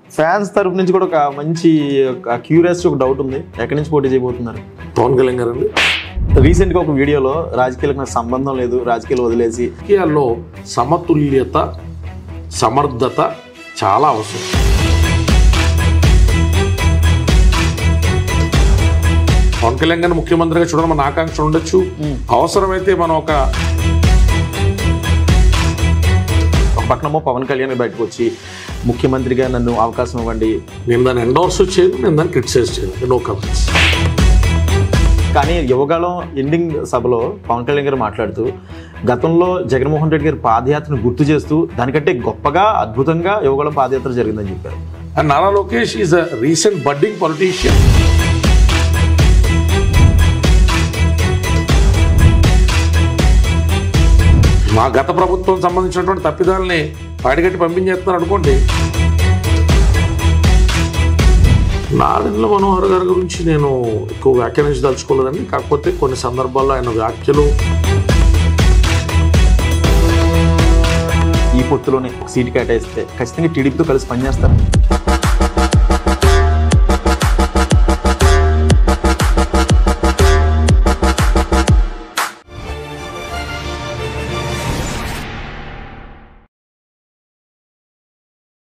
fans తరపు నుంచి కూడా ఒక మంచి క్యూరియాసిటీ ఒక డౌట్ ఉంది ఎక్కడి నుంచి పోటీ చేయబోతున్నారు పవన్ కళ్యాణ్ గారండి రీసెంట్ గా ఒక వీడియోలో రాజకీయాలకు నాకు సంబంధం లేదు రాజకీయాలు వదిలేసి రాజకీయాల్లో సమతుల్యత సమర్థత చాలా అవసరం పవన్ కళ్యాణ్ గారిని ముఖ్యమంత్రిగా చూడడం మన ఆకాంక్ష ఉండొచ్చు అవసరమైతే మనం ఒక ఒక పక్కనమో పవన్ కళ్యాణ్ బయటకు వచ్చి ముఖ్యమంత్రిగా నన్ను అవకాశం ఇవ్వండి నేను దాన్ని ఎండోర్స్ చేయను నేను దాన్ని క్రిటిసైజ్ చేయను నో కమెంట్స్ కానీ యువగాలం ఎండింగ్ సభలో పవన్ కళ్యాణ్ గారు మాట్లాడుతూ గతంలో జగన్మోహన్ రెడ్డి గారి పాదయాత్రను గుర్తు చేస్తూ దానికంటే గొప్పగా అద్భుతంగా యువగాలం పాదయాత్ర జరిగిందని చెప్పారు and Nara Lokesh is a recent budding politician మా గత ప్రభుత్వం సంబంధించినటువంటి తప్పిదాలని పాడిగట్టి పంపించేస్తున్నారు అనుకోండి నాదెండ్ల మనోహర్ గారి గురించి నేను ఎక్కువ వ్యాఖ్యానించదలుచుకోలేదండి కాకపోతే కొన్ని సందర్భాల్లో ఆయన వ్యాఖ్యలు ఈ పొత్తులోనే ఒక సీటు కేటాయిస్తే ఖచ్చితంగా టీడీపీతో కలిసి పనిచేస్తారు